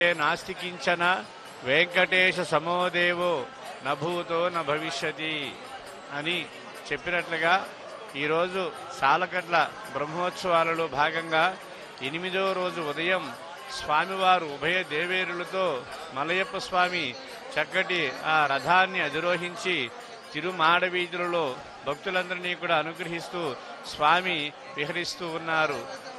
నాస్తి కించన వెంకటేశ సమోదేవో నభూతో న భవిష్యతి అని చెప్పినట్లుగా ఈరోజు సాలకట్ల బ్రహ్మోత్సవాలలో భాగంగా ఎనిమిదవ రోజు ఉదయం స్వామివారు ఉభయ దేవేరులతో మలయప్ప స్వామి చక్కటి ఆ రథాన్ని అధిరోహించి తిరుమాడ వీధులలో భక్తులందరినీ కూడా అనుగ్రహిస్తూ స్వామి విహరిస్తూ ఉన్నారు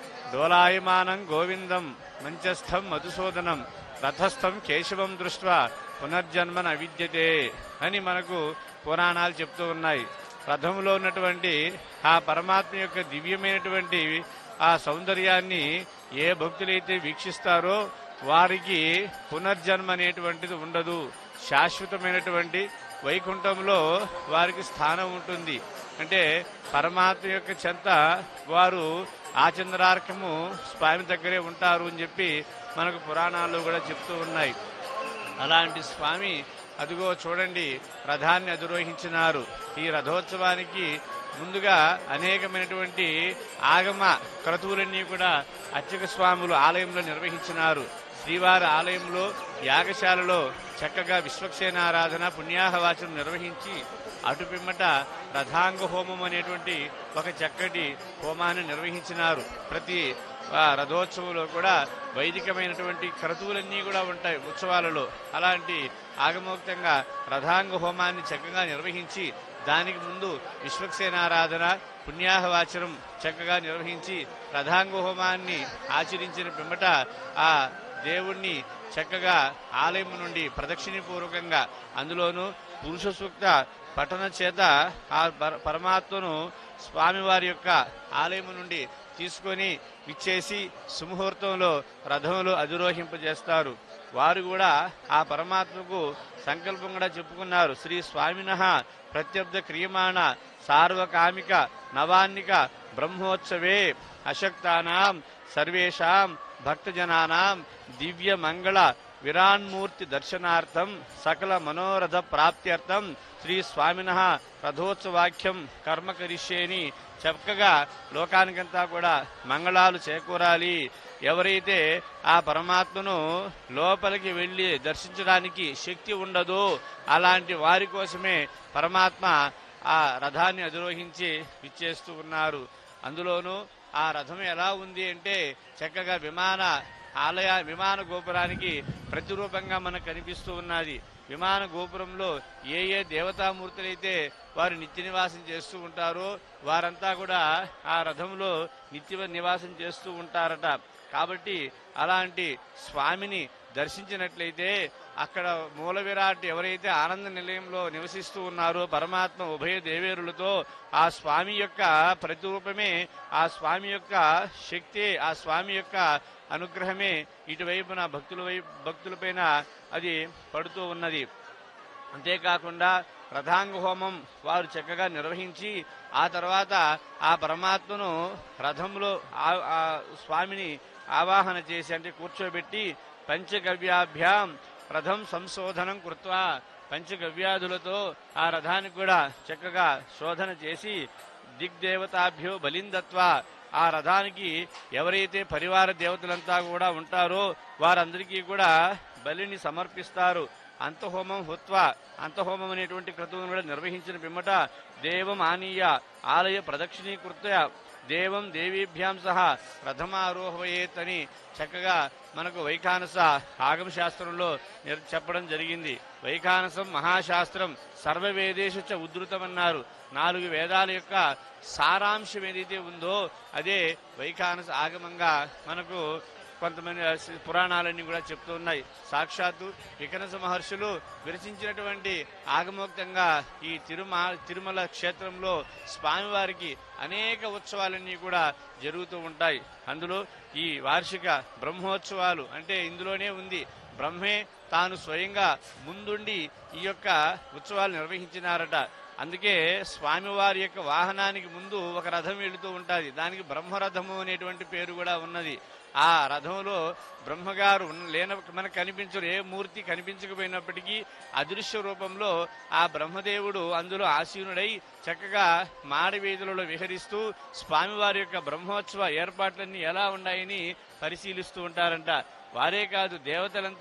డోలాయమానం గోవిందం మంచస్థం మధుసూదనం రథస్థం కేశవం దృష్ట్వా పునర్జన్మన విద్యతే అని మనకు పురాణాలు చెప్తూ ఉన్నాయి రథంలో ఉన్నటువంటి ఆ పరమాత్మ యొక్క దివ్యమైనటువంటి ఆ సౌందర్యాన్ని ఏ భక్తులైతే వీక్షిస్తారో వారికి పునర్జన్మ అనేటువంటిది ఉండదు శాశ్వతమైనటువంటి వైకుంఠంలో వారికి స్థానం ఉంటుంది అంటే పరమాత్మ యొక్క చెంత వారు ఆచంద్రార్కము స్వామి దగ్గరే ఉంటారు అని చెప్పి మనకు పురాణాల్లో కూడా చెప్తూ ఉన్నాయి అలాంటి స్వామి అదిగో చూడండి రథాన్ని అధిరోహించినారు ఈ రథోత్సవానికి ముందుగా అనేకమైనటువంటి ఆగమ క్రతువులన్నీ కూడా అర్చక స్వాములు ఆలయంలో నిర్వహించినారు శ్రీవారి ఆలయంలో యాగశాలలో చక్కగా విశ్వక్సేనారాధన పుణ్యాహవాచనం నిర్వహించి అటు పిమ్మట రథాంగ హోమం అనేటువంటి ఒక చక్కటి హోమాన్ని నిర్వహించినారు ప్రతి ఆ రథోత్సవంలో కూడా వైదికమైనటువంటి క్రతువులన్నీ కూడా ఉంటాయి ఉత్సవాలలో అలాంటి ఆగమోక్తంగా రథాంగ హోమాన్ని చక్కగా నిర్వహించి దానికి ముందు విశ్వక్సేనారాధన పుణ్యాహవాచనం చక్కగా నిర్వహించి రథాంగ హోమాన్ని ఆచరించిన పిమ్మట ఆ దేవుణ్ణి చక్కగా ఆలయం నుండి ప్రదక్షిణపూర్వకంగా అందులోనూ పురుష సూక్త పఠన చేత ఆ పర- పరమాత్మను స్వామివారి యొక్క ఆలయం నుండి తీసుకొని విచ్చేసి సుముహూర్తంలో రథంలో అధిరోహింపజేస్తారు వారు కూడా ఆ పరమాత్మకు సంకల్పం కూడా చెప్పుకున్నారు శ్రీ స్వామిన ప్రత్యబ్ద క్రియమాణ సార్వకామిక నవాన్నిక బ్రహ్మోత్సవే అశక్తానాం సర్వేషాం భక్తజనానాం దివ్య మంగళ విరాన్మూర్తి దర్శనార్థం సకల మనోరథ ప్రాప్త్యర్థం శ్రీ స్వామిన రథోత్సవాఖ్యం కర్మ కరిష్యేని చక్కగా లోకానికంతా కూడా మంగళాలు చేకూరాలి ఎవరైతే ఆ పరమాత్మను లోపలికి వెళ్ళి దర్శించడానికి శక్తి ఉండదో అలాంటి వారి కోసమే పరమాత్మ ఆ రథాన్ని అధిరోహించి విచ్చేస్తూ ఉన్నారు అందులోనూ ఆ రథం ఎలా ఉంది అంటే చక్కగా విమాన ఆలయ విమాన గోపురానికి ప్రతిరూపంగా మనకు కనిపిస్తూ ఉన్నది విమాన గోపురంలో ఏ ఏ దేవతామూర్తులైతే వారు నిత్య నివాసం చేస్తూ ఉంటారో వారంతా కూడా ఆ రథంలో నిత్య నివాసం చేస్తూ ఉంటారట కాబట్టి అలాంటి స్వామిని దర్శించినట్లయితే అక్కడ మూల విరాట్ ఎవరైతే ఆనంద నిలయంలో నివసిస్తూ ఉన్నారో పరమాత్మ ఉభయ దేవేరులతో ఆ స్వామి యొక్క ప్రతిరూపమే ఆ స్వామి యొక్క శక్తి ఆ స్వామి యొక్క అనుగ్రహమే ఇటువైపున భక్తుల వైపు భక్తులపైన అది పడుతూ ఉన్నది అంతేకాకుండా రథాంగ హోమం వారు చక్కగా నిర్వహించి ఆ తర్వాత ఆ పరమాత్మను రథంలో ఆ- ఆ స్వామిని ఆవాహన చేసి అంటే కూర్చోబెట్టి పంచగవ్యాభ్యాం రథం సంశోధనం కృత్వా పంచగవ్యాధులతో ఆ రథానికి కూడా చక్కగా శోధన చేసి దిగ్దేవతాభ్యో బలిందత్వా ఆ రథానికి ఎవరైతే పరివార దేవతలంతా కూడా ఉంటారో వారందరికీ కూడా బలిని సమర్పిస్తారు అంతహోమం హుత్వా అంతహోమం అనేటువంటి క్రతువును కూడా నిర్వహించిన పిమ్మట దేవం ఆనీయ ఆలయ ప్రదక్షిణీకృత దేవం దేవీభ్యాం సహా రథమారోహయేత్ అని చక్కగా మనకు వైఖానస ఆగమ శాస్త్రంలో నిర్- చెప్పడం జరిగింది వైఖానసం మహాశాస్త్రం సర్వవేదేశ చ ఉద్ధృతమన్నారు నాలుగు వేదాల యొక్క సారాంశం ఏదైతే ఉందో అదే వైఖానస ఆగమంగా మనకు కొంతమంది పురాణాలన్నీ కూడా చెప్తూ ఉన్నాయి సాక్షాత్తు వికనస మహర్షులు విరచించినటువంటి ఆగమోక్తంగా ఈ తిరుమ తిరుమల క్షేత్రంలో స్వామివారికి అనేక ఉత్సవాలన్నీ కూడా జరుగుతూ ఉంటాయి అందులో ఈ వార్షిక బ్రహ్మోత్సవాలు అంటే ఇందులోనే ఉంది బ్రహ్మే తాను స్వయంగా ముందుండి ఈ యొక్క ఉత్సవాలు నిర్వహించినారట అందుకే స్వామివారి యొక్క వాహనానికి ముందు ఒక రథం వెళుతూ ఉంటుంది దానికి బ్రహ్మరథము అనేటువంటి పేరు కూడా ఉన్నది ఆ రథంలో బ్రహ్మగారు ఉన్న- లేన మనకు కనిపించరు ఏ మూర్తి కనిపించకపోయినప్పటికీ అదృశ్య రూపంలో ఆ బ్రహ్మదేవుడు అందులో ఆసీనుడై చక్కగా మాడవీధులలో విహరిస్తూ స్వామివారి యొక్క బ్రహ్మోత్సవ ఏర్పాట్లన్నీ ఎలా ఉన్నాయని పరిశీలిస్తూ ఉంటారంట వారే కాదు దేవతలంతా